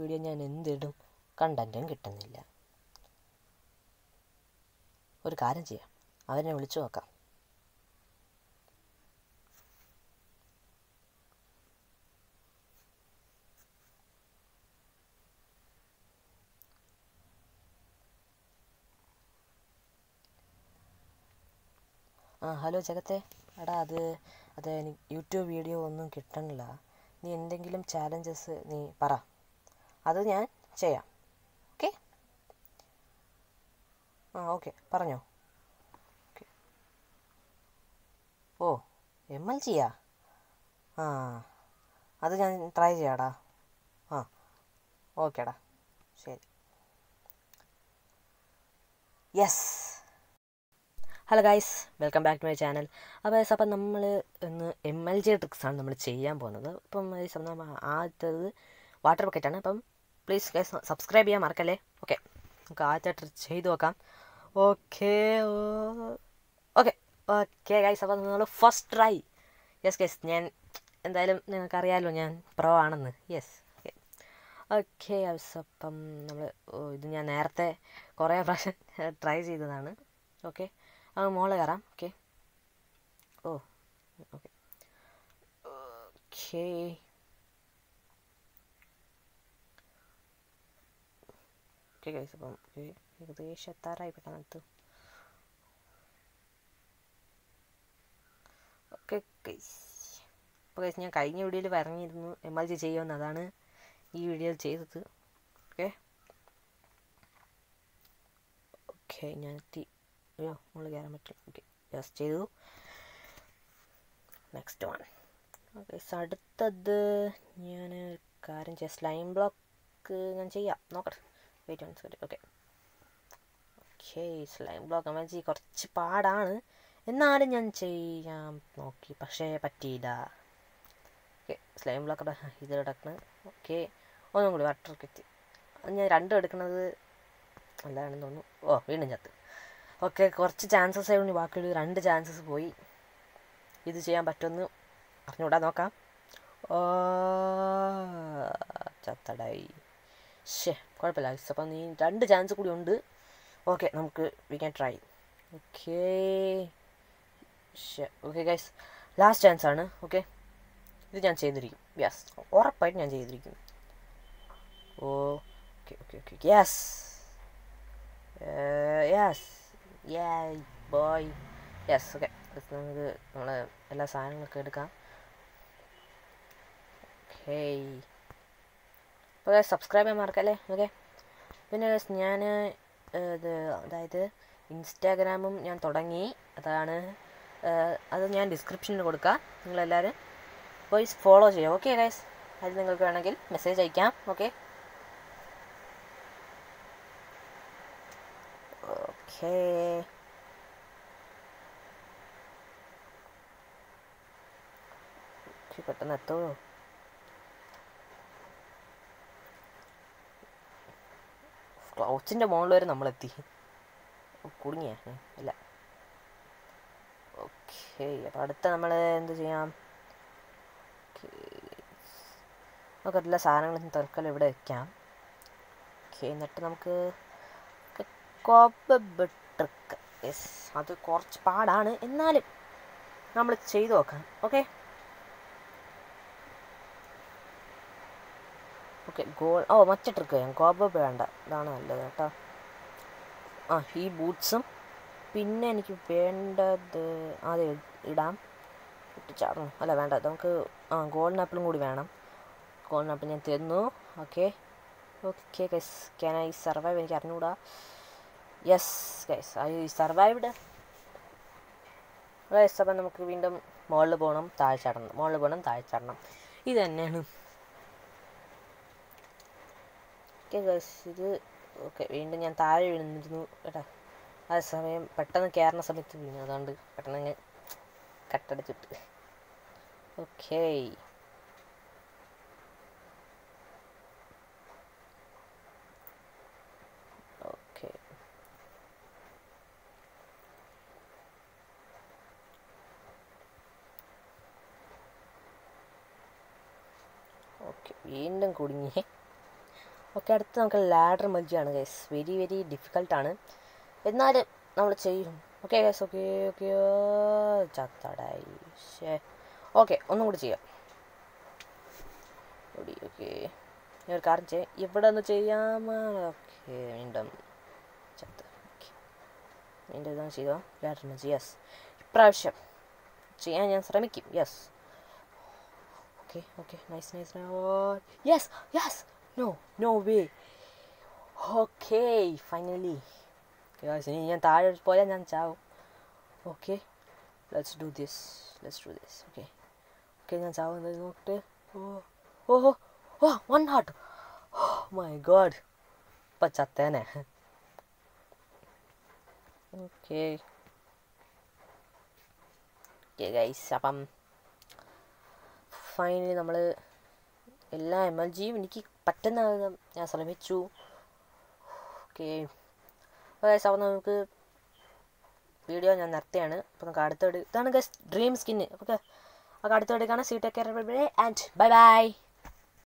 video ഞാൻ എന്തിടും കണ്ടൻറ്റും കിട്ടുന്നില്ല ഒരു കാര്യം ചെയ്യാം അവനെ വിളിച്ചു നോക്കാം ആ ഹലോ ജഗത്തെ എടാ അത് അത് എനിക്ക് യൂട്യൂബ് വീഡിയോ ഒന്നും കിട്ടണില്ല നീ എന്തെങ്കിലും ചാലഞ്ചസ് നീ പറ അത് ഞാൻ ചെയ്യാം ഓക്കെ ആ ഓക്കെ പറഞ്ഞോ ഓക്കെ ഓ എം എൽ ജിയാ ആ അത് ഞാൻ ട്രൈ ചെയ്യാടാ ആ ഓക്കേടാ ശരി yes hello guys welcome back to my channel അപ്പോൾ ഗൈസ് അപ്പം നമ്മൾ ഇന്ന് എം എൽ ജി ട്രിക്സാണ് നമ്മൾ ചെയ്യാൻ പോകുന്നത് അപ്പം ഗൈസ് നമ്മൾ ആദ്യത്തത് വാട്ടർ ബക്കറ്റാണ് അപ്പം പ്ലീസ് ഗൈസ് സബ്സ്ക്രൈബ് ചെയ്യാൻ മറക്കല്ലേ ഓക്കെ നമുക്ക് ആദ്യത്തെ ട്രിക്ക് ചെയ്ത് നോക്കാം ഓക്കെ ഓക്കെ ഓക്കെ ഗൈസ് അപ്പം നമ്മൾ ഫസ്റ്റ് ട്രൈ യെസ് ഗൈസ് ഞാൻ എന്തായാലും നിങ്ങൾക്കറിയാമല്ലോ ഞാൻ പ്രോ ആണെന്ന് യെസ് ഓക്കെ ഓക്കെ അപ്പം നമ്മൾ ഇത് ഞാൻ നേരത്തെ കുറേ പ്രാവശ്യം ട്രൈ ചെയ്തതാണ് ഓക്കെ അത് മോളെ കയറാം okay oh okay okay okay guys അപ്പം ഓക്കെ ഏകദേശം എത്താറായി പെട്ടെന്ന് ഓക്കെ ഗൈസ് അപ്പോൾ ഗൈസ് ഞാൻ കഴിഞ്ഞ വീഡിയോയിൽ പറഞ്ഞിരുന്നു എം എൽ ജി ചെയ്യുമെന്ന് അതാണ് ഈ വീഡിയോയിൽ ചെയ്തത് ഓക്കെ ഓക്കെ ഞാൻ എത്തി അയ്യോ മുകളിൽ കയറാൻ പറ്റില്ല ഓക്കെ ജസ്റ്റ് ചെയ്തു നെക്സ്റ്റ് വൺ ഓക്കെ അടുത്തത് ഞാൻ കാര്യം ചെയ്യാം സ്ലൈം ബ്ലോക്ക് ഞാൻ ചെയ്യാം നോക്കട്ടെ wait one sorry okay okay slime block M G കുറച്ച് പാടാണ് എന്നാലും ഞാൻ ചെയ്യാൻ നോക്കി പക്ഷേ പറ്റിയില്ല ഓക്കെ സ്ലൈം ബ്ലോക്ക് ഇത് കിടക്കണം ഓക്കെ ഒന്നും കൂടി വാട്ടർ എത്തി ഞാൻ രണ്ടും എടുക്കുന്നത് അല്ലാണെന്ന് തോന്നുന്നു ഓ വീണ്ടും ചത്ത് ഓക്കെ കുറച്ച് ചാൻസസ് ആയതുകൊണ്ട് ബാക്കിയുള്ള രണ്ട് ചാൻസസ് പോയി ഇത് ചെയ്യാൻ പറ്റുമെന്ന് അറിഞ്ഞുകൂടാ നോക്കാം ഓ ചത്തടായി ശേ കുഴപ്പമില്ല അപ്പം നീ രണ്ട് ചാൻസ് കൂടി ഉണ്ട് ഓക്കെ നമുക്ക് we can try okay okay guys last chance ആണ് ഓക്കെ ഇത് ഞാൻ ചെയ്തിരിക്കും യെസ് ഉറപ്പായിട്ട് ഞാൻ ചെയ്തിരിക്കും oh okay okay okay yes yes yay boy yes okay നമുക്ക് നമ്മൾ എല്ലാ സാധനങ്ങളൊക്കെ എടുക്കാം ഓക്കേ അപ്പോൾ സബ്സ്ക്രൈബ് ചെയ്യാൻ മറക്കല്ലേ ഓക്കെ പിന്നെ ഞാൻ ഇത് അതായത് ഇൻസ്റ്റാഗ്രാമും ഞാൻ തുടങ്ങി അതാണ് അത് ഞാൻ ഡിസ്ക്രിപ്ഷനിൽ കൊടുക്കാം നിങ്ങളെല്ലാവരും പോയി ഫോളോ ചെയ്യാം ഓക്കെ ഗൈസ് അതിൽ നിങ്ങൾക്ക് വേണമെങ്കിൽ മെസ്സേജ് അയക്കാം ഓക്കെ ഓക്കേ പെട്ടെന്ന് എത്തുമോ ക്ലൗച്ചിൻ്റെ മുകളിൽ വരെ നമ്മളെത്തി കുടുങ്ങിയ ഇല്ല ഓക്കെ അപ്പോൾ അടുത്ത നമ്മൾ എന്ത് ചെയ്യാം നമുക്ക് എല്ലാ സാധനങ്ങളും തൽക്കാലം ഇവിടെ വെക്കാം ഓക്കെ എന്നിട്ട് നമുക്ക് കോപ്പബിട്രിക്ക് യെസ് അത് കുറച്ച് പാടാണ് എന്നാലും നമ്മൾ ചെയ്തു നോക്കാം ഓക്കെ ഓക്കെ ഗോൾ ഓ മറ്റേ ട്രിക്ക് ചെയ്യാം കോബബ് വേണ്ട ഇതാണ് നല്ലത് കേട്ടോ ആ ഈ ബൂട്ട്സും പിന്നെ എനിക്ക് വേണ്ടത് ആദ്യം ഇടാം ഇട്ടിച്ചാടണം അല്ല വേണ്ട നമുക്ക് ആ ഗോൾഡൻ ആപ്പിളും കൂടി വേണം ഗോൾഡൻ ആപ്പിൾ ഞാൻ തന്നു okay okay guys can I survive എനിക്ക് അറിഞ്ഞുകൂടാ yes guys I survived guys അപ്പം നമുക്ക് വീണ്ടും മുകളിൽ പോകണം താഴെ ചാടണം മുകളിൽ പോകണം താഴെ ചാടണം ഇത് തന്നെയാണ് ഓക്കെ ഗൈസ് ഇത് ഓക്കെ വീണ്ടും ഞാൻ താഴെ വീണിരുന്നു കേട്ടോ ആ സമയം പെട്ടെന്ന് കയറുന്ന സമയത്ത് വീണു അതുകൊണ്ട് പെട്ടെന്ന് അങ്ങ് കട്ടടിച്ചിട്ട് ഓക്കേ ഓക്കെ ഓക്കെ വീണ്ടും കുടുങ്ങി ഓക്കെ അടുത്ത് നമുക്ക് ലാഡർ മജ്ജിയാണ് ഗൈസ് വെരി വെരി ഡിഫിക്കൽട്ടാണ് എന്നാലും നമ്മൾ ചെയ്യും ഓക്കെ ഗൈസ് ഓക്കെ ഓക്കെ ചത്തടായി ഷേ ഓക്കെ ഒന്നും കൂടി ചെയ്യാം ഓക്കെ ഞാൻ ഒരു കാര്യം ചെയ്യാം ഇവിടെ ഒന്ന് ചെയ്യാമാണ് ഓക്കെ വീണ്ടും ചത്ത് ഓക്കെ വീണ്ടും ഇതാണ് ചെയ്തോ ലാഡർ മജ്ജി യെസ് ഇപ്രാവശ്യം ചെയ്യാൻ ഞാൻ ശ്രമിക്കും yes okay okay nice nice yes yes no no way okay finally ഇനി ഞാൻ താഴെ പോയാൽ ഞാൻ ചാവും okay let's do this let's do this okay okay ഞാൻ ചാവും എന്തായാലും നോക്കട്ടെ ഓ ഓഹോ oh one heart my god ഇപ്പം ചത്തേനെ ഓക്കെ ഓക്കെ ഗൈസ് അപ്പം ഫൈനലി നമ്മൾ എല്ലാ എം എൽ ജിയും എനിക്ക് പറ്റുന്ന വിധം ഞാൻ ശ്രമിച്ചു ഓക്കെ അപ്പോൾ നമുക്ക് വീഡിയോ ഞാൻ നിർത്തിയാണ് അപ്പോൾ നമുക്ക് അടുത്തോട് ഇതാണ് ഗസ് ഡ്രീം സ്കിന്ന് ഓക്കെ അപ്പോൾ അടുത്തോട് കാണാം see take care and bye by